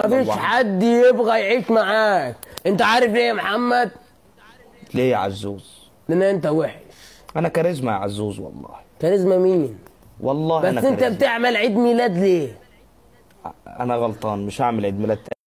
مفيش الله. حد يبغى يعيش معاك انت عارف ليه يا محمد ليه يا عزوز لان انت وحش انا كاريزما يا عزوز والله كاريزما مين والله بس انا انت كاريزما. بتعمل عيد ميلاد ليه انا غلطان مش هعمل عيد ميلاد تاني.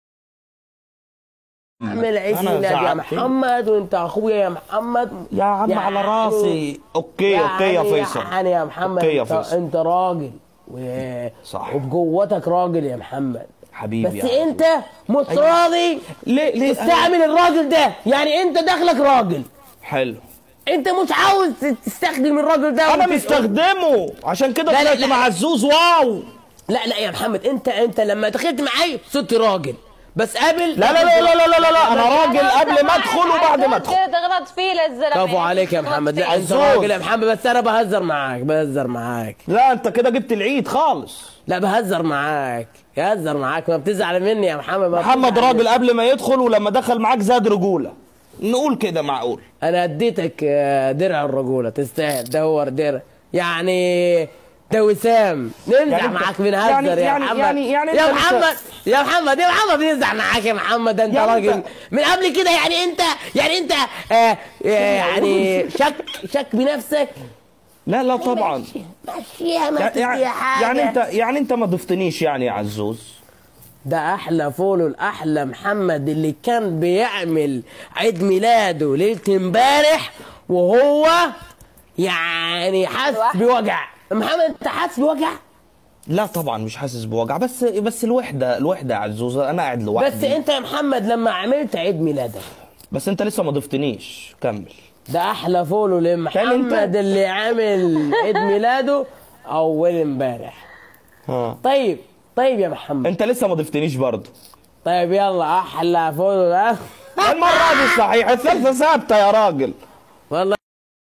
اعمل عيد أنا ميلاد يا زعلت. محمد وانت اخويا يا محمد يا عم يعني- على راسي اوكي اوكي يا فيصل يعني يا محمد اوكي يا انت, فيصل انت راجل و... صح. وبجوتك راجل يا محمد حبيبي بس يا عزوز. انت مش راضي ليه ليه تستعمل الراجل ده يعني انت دخلك راجل حلو انت مش عاوز تستخدم الراجل ده انا وت- مستخدمه عشان كده لا، لا، طلعت لا. مع عزوز واو لا لا يا محمد انت انت لما دخلت معايا صرت راجل بس قبل لا لا لا لا لا لا, لا, لا. انا راجل قبل ما ادخل وبعد ما ادخل كده تغلط فيه للزلمه كفو عليك يا محمد لا انت عزوز. راجل يا محمد بس انا بهزر معاك بهزر معاك لا انت كده جبت العيد خالص لا بهزر معاك بهزر معاك ما بتزعل مني يا محمد ما محمد بتزعل راجل قبل ما يدخل ولما دخل معاك زاد رجوله نقول كده معقول انا اديتك آه، درع الرجوله تستاهل دور درع يعني ده وسام نمزح يعني انت- معاك بنهزر يعني- يا يعني- محمد يعني- يعني يا انت لسه- محمد يا محمد يا محمد بنمزح معاك يا محمد ده انت يعني راجل انت- من قبل كده يعني انت يعني انت آه آه يعني شك شك بنفسك لا لا طبعا مشيها ما يعني, فيها حاجه يعني انت يعني انت ما ضفتنيش يعني يا عزوز ده احلى فولو الاحلى محمد اللي كان بيعمل عيد ميلاده ليله امبارح وهو يعني حاسس لوحده. بوجع محمد انت حاسس بوجع لا طبعا مش حاسس بوجع بس بس الوحده الوحده يا عزوز انا قاعد لوحدي بس انت يا محمد لما عملت عيد ميلادك بس انت لسه ما ضفتنيش كمل ده احلى فولو لمحمد اللي عامل عيد ميلاده اول امبارح ها طيب طيب يا محمد انت لسه ما ضفتنيش برضه طيب يلا احلى فولو ده المره دي صحيح الثالثه ثابته يا راجل والله